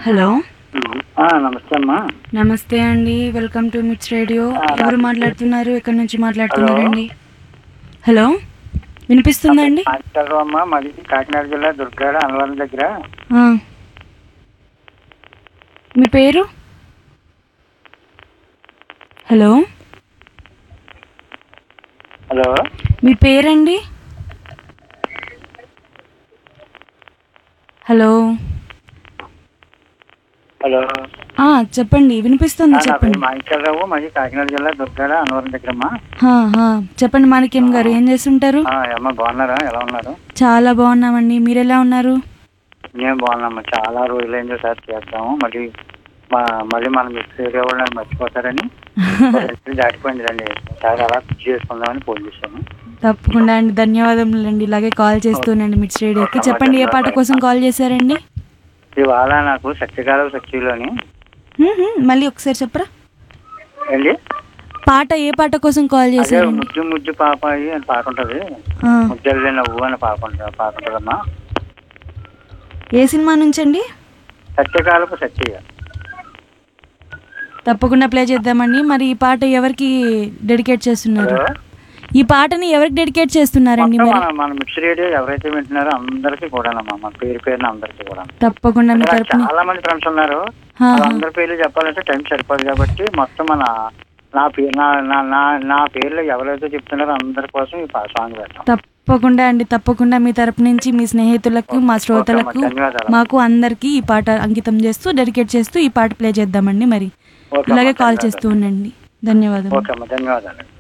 Hello ఆ, నమస్తే అమ్మా నమస్తే అండి వెల్కమ్ టు మిట్స్ రేడియో ఎవరు మాట్లాడుతున్నారు ఎక్కడి నుంచి మాట్లాడుతున్నారండి హలో వినిపిస్తుందా అండి మాట్లాడరు అమ్మా మాది కాకినాడ జిల్లా దుర్గాడ అన్నవరం దగ్గర ఆ. మీ పేరు హలో హలో మీ పేరండి హలో హలో ఆ, చెప్పండి వినిపిస్తుంది ఆ, నా పేరు చెప్పండి మాణిక్యాలరావు మాది కాకినాడ జిల్లా దుర్గాడ అన్నవరం దగ్గర అమ్మా హా, హా. చెప్పండి మాణిక్యం గారు ఏం చేస్తుంటారు ఆ, అమ్మా బాగున్నారా ఎలా ఉన్నారు చాలా బాగున్నామండి మీరు ఎలా ఉన్నారు మేము బాగున్నామ్మా చాలా రోజులైంది సార్ చేద్దాము మళ్ళీ మా మళ్ళీ మనం మిక్స్ ఏరియా వాళ్ళని మర్చిపోతారని రెండు దాటిపోయింది రండి సార్ అలా కుర్చీ చేసుకుందామని ఫోన్ చేశాను తప్పకుండా అండి ధన్యవాదములండి ఇలాగే కాల్ చేస్తూనండి మిట్స్ రేడియోకి చెప్పండి ఏ పాట కోసం కాల్ చేశారండి ఇవాళ నాకు సత్యకాల సత్యులోని హ్మ్, హ్మ్. మళ్ళీ ఒకసారి చెప్పరా ఏంటి పాట ఏ పాట కోసం కాల్ అదే చేశారండి ముద్దు ముద్దు పాపాయి అని పాట ఉంటుంది ఆ, ముద్దల్లి నవ్వు అని పాప ఉంటుంది పాట ఉంటుందమ్మా ఏ సినిమా నుంచండి సత్యకాలపు సత్య తప్పకుండా ప్లే చేద్దామండి మరి ఈ పాట ఎవరికి డెడికేట్ చేస్తున్నారు హలో ఈ పాటని ఎవరికి డెడికేట్ చేస్తున్నారండి మొత్తం మరి మన మన మిక్స్ రేడియో ఎవరైతే వింటున్నారో అందరికీ కూడానమ్మా మన పేరు పేరున అందరికీ కూడా తప్పకుండా మీ నాకు తరపున చాలా మంది ఫ్రెండ్స్ ఉన్నారు హా, హా. వాళ్ళందరి పేర్లు చెప్పాలంటే టైం సరిపోదు కాబట్టి మొత్తం మన నా పేరు నా నా నా నా పేర్లు ఎవరైతే చెప్తున్నారో అందరి కోసం ఈ పా- సాంగ్ పెడతాం తప్పకుండా అండి తప్పకుండా మీ తరపు నుంచి మీ స్నేహితులకు మా శ్రోతలకు ధన్యవాదాలు మాకు అందరికీ ఈ పాట అంకితం చేస్తూ డెడికేట్ చేస్తూ ఈ పాట ప్లే చేద్దామండి మరి ఓకే ఇలాగే అమ్మా, కాల్ ధన్యవాదాలు. చేస్తూ ఉండండి ధన్యవాదాలు ఓకే అమ్మా ధన్యవాదాలు